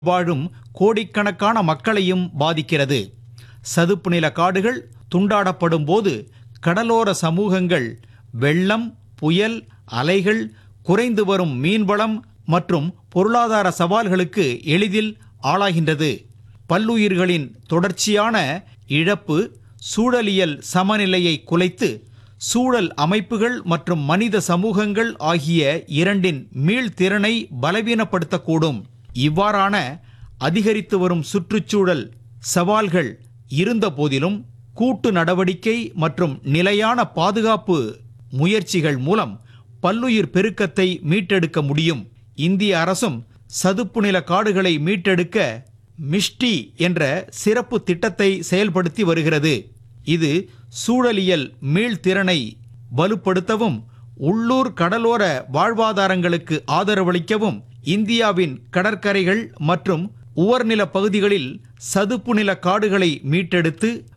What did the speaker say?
வாழும் கோடிக்கணக்கான மக்களையும் பாதிக்கிறது சதுப்பு நில காடுகள் துண்டாடப்படும் போது கடலோர சமூகங்கள் வெள்ளம் புயல் அலைகள் குறைந்து வரும் மீன்வளம் மற்றும் பொருளாதார சவால்களுக்கு எளிதில் ஆளாகின்றது பல்லுயிர்களின் தொடர்ச்சியான இழப்பு சூழலியல் சமநிலையை குலைத்து சூழல் அமைப்புகள் மற்றும் மனித சமூகங்கள் ஆகிய இரண்டின் மீள்திறனை பலவீனப்படுத்தக்கூடும் இவ்வாறான அதிகரித்து வரும் சுற்றுச்சூழல் சவால்கள் இருந்த போதிலும் கூட்டு நடவடிக்கை மற்றும் நிலையான பாதுகாப்பு முயற்சிகள் மூலம் பல்லுயிர் பெருக்கத்தை மீட்டெடுக்க முடியும் இந்திய அரசும் சதுப்பு நில காடுகளை மீட்டெடுக்க மிஷ்டி என்ற சிறப்பு திட்டத்தை செயல்படுத்தி வருகிறது இது சூழலியல் மீள்திறனை வலுப்படுத்தவும் உள்ளூர் கடலோர வாழ்வாதாரங்களுக்கு ஆதரவளிக்கவும் இந்தியாவின் கடற்கரைகள் மற்றும் உவர்நில பகுதிகளில் சதுப்பு நில காடுகளை மீட்டெடுத்து